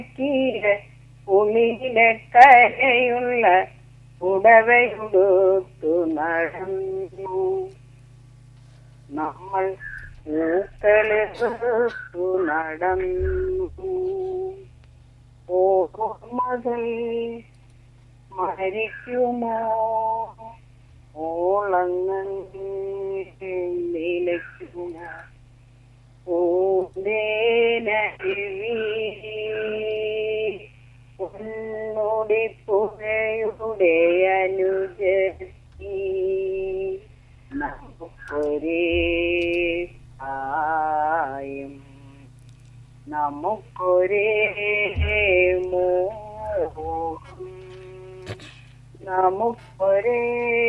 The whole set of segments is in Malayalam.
ഉള്ളിലെ കരയുള്ള ഉടവയുടുത്തു നടന്നു നമ്മൾ പൂക്കളെടുത്തു നടന്നു ഓർമ്മകൾ മരിക്കുമോ ഓളങ്ങൾ നിലയ്ക്കുമോ ഉന്നുടി പുഴയുടെ അനുജി നമുക്കൊരേ ആയും നമുക്കൊരേ മോഹം നമുക്കൊരേ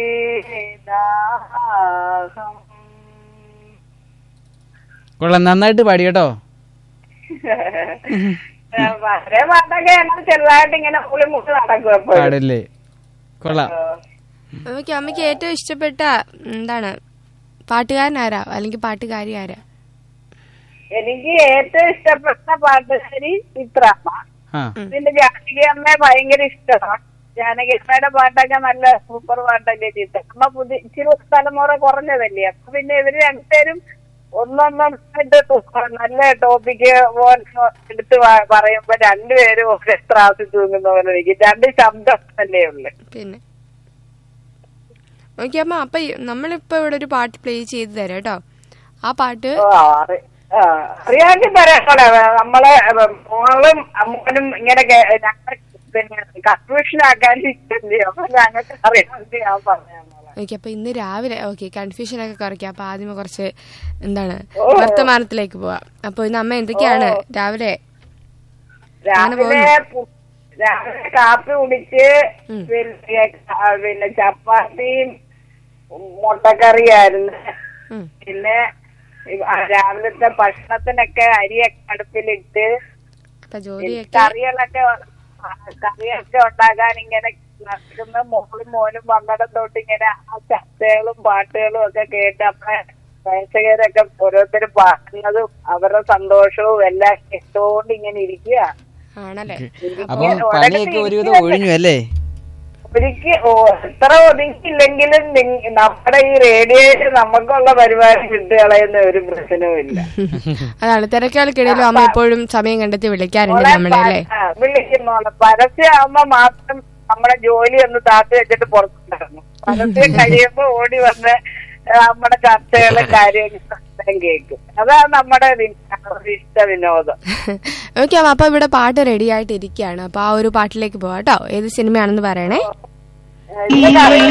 ദാഹം കൊള്ളാം നന്നായിട്ട് പാടി കേട്ടോ വളരെ പാട്ടൊക്കെ ഞങ്ങൾ ചെറുതായിട്ട് ഇങ്ങനെ പുളി മുട്ട് നടക്കും എപ്പോഴും പാടല്ലേ കൊള്ളാം അമ്മയ്ക്ക് അമ്മയ്ക്ക് ഏറ്റവും ഇഷ്ടപ്പെട്ട എന്താണ് പാട്ടുകാരൻ ആരാ അല്ലെങ്കിൽ പാട്ടുകാരി ആരാ എനിക്ക് ഏറ്റവും ഇഷ്ടപ്പെട്ട പാട്ടുകാരി ചിത്രമ്മ ആ പിന്നെ ജാനകി അമ്മയെ ഭയങ്കര ഇഷ്ടമാണ് ജാനകി അമ്മയുടെ പാട്ടൊക്കെ നല്ല സൂപ്പർ പാട്ടൊക്കെ ചിത്രമ്മ പുതിയ ഇച്ചിരി തലമുറ കുറഞ്ഞതല്ലേ അപ്പൊ പിന്നെ ഇവര് രണ്ടുപേരും ഒന്നൊന്നായിട്ട് നല്ല ടോപ്പിക്ക് പോലെ എടുത്ത് പ- പറയുമ്പോ രണ്ടുപേരും ഒരേ ത്രാസി തൂങ്ങുന്ന പോലെ എനിക്ക് രണ്ട് ശബ്ദം തന്നെ ഉള്ളു പിന്നെ ഓക്കെ അമ്മ അപ്പൊ ഈ- നമ്മളിപ്പോ ഇവിടെ ഒരു പാട്ട് പ്ലേ ചെയ്ത് തരാം കേട്ടോ ആ പാട്ട് ഓ, അറി- ആ, അറിയാമെങ്കിൽ തരാം നമ്മളെ മോളും അമ്മനും ഇങ്ങനെ കേ- ഞങ്ങൾ പിന്നെ കൺഫ്യൂഷൻ ആക്കാൻ ഇഷ്ടല്ലേ അപ്പൊ ഞങ്ങൾക്ക് അറിയാമെങ്കിൽ ഞാൻ പറയാം മോളെ. ഓക്കെ അപ്പൊ ഇന്ന് രാവിലെ ഓക്കെ കൺഫ്യൂഷൻ ഒക്കെ കുറയ്ക്കാം അപ്പൊ ആദ്യമേ കുറച്ച് എന്താണ് ഓ. വർത്തമാനത്തിലേക്ക് പോവാം അപ്പൊ ഇന്ന് അമ്മ എന്തൊക്കെയാണ് രാവിലെ രാവിലെ പു- രാവിലെ കാപ്പി കുടിച്ച് ഉം. പിന്നെ ആ, പിന്നെ ചപ്പാത്തിയും മുട്ടക്കറിയായിരുന്നു ഉം, പിന്നെ ഇവ- ആ, രാവിലത്തെ ഭക്ഷണത്തിനൊക്കെ അരിയൊക്കെ അടുപ്പിലിട്ട് അപ്പൊ ജോലിയൊക്കെ കറികളൊക്കെ ആ, കറിയൊക്കെ ഉണ്ടാക്കാൻ ഇങ്ങനെ നടക്കുന്ന മോളും മോനും വന്നിടം തൊട്ട് ഇങ്ങനെ ആ ചർച്ചകളും പാട്ടുകളും ഒക്കെ കേട്ട് അപ്പൊ പ്രേക്ഷകരൊക്കെ ഓരോരുത്തരും പാടുന്നതും അവരുടെ സന്തോഷവും എല്ലാം കേട്ടുകൊണ്ട് ഇങ്ങനെ ഇരിക്കുക ആണല്ലേ അപ്പം പണിയൊക്കെ ഒരുവിധം ഒഴിഞ്ഞു അല്ലേ ഒരിക്കൽ എത്ര ഒതുങ്ങിയില്ലെങ്കിലും നിങ്ങ- നമ്മുടെ ഈ റേഡിയോയിൽ നമുക്കുള്ള പരിപാടി വിട്ടുകളയുന്ന ഒരു പ്രശ്നവും ഇല്ല അതാണ് തിരക്കുകൾക്കിടയിലും അമ്മ എപ്പോഴും സമയം കണ്ടെത്തി വിളിക്കാറുണ്ട് നമ്മളെ അല്ലേ ആ, വിളിക്കുന്നോളെ പരസ്യമാകുമ്പോ മാത്രം നമ്മുടെ ജോലി ഒന്ന് താത്തി വെച്ചിട്ട് പുറത്തുണ്ടായിരുന്നു പരസ്യം കഴിയുമ്പോ ഓടി വന്ന് നമ്മുടെ ചർച്ചകളും കാര്യങ്ങളും കേൾക്കും അതാണ് നമ്മുടെ വി- ഇഷ്ട വിനോദം ഓക്കെ അമ്മ അപ്പൊ ഇവിടെ പാട്ട് റെഡി ആയിട്ട് ഇരിക്കുകയാണ് അപ്പൊ ആ ഒരു പാട്ടിലേക്ക് പോവാം കേട്ടോ ഏത് സിനിമയാണെന്ന് പറയണേ ഇന്ന് കറി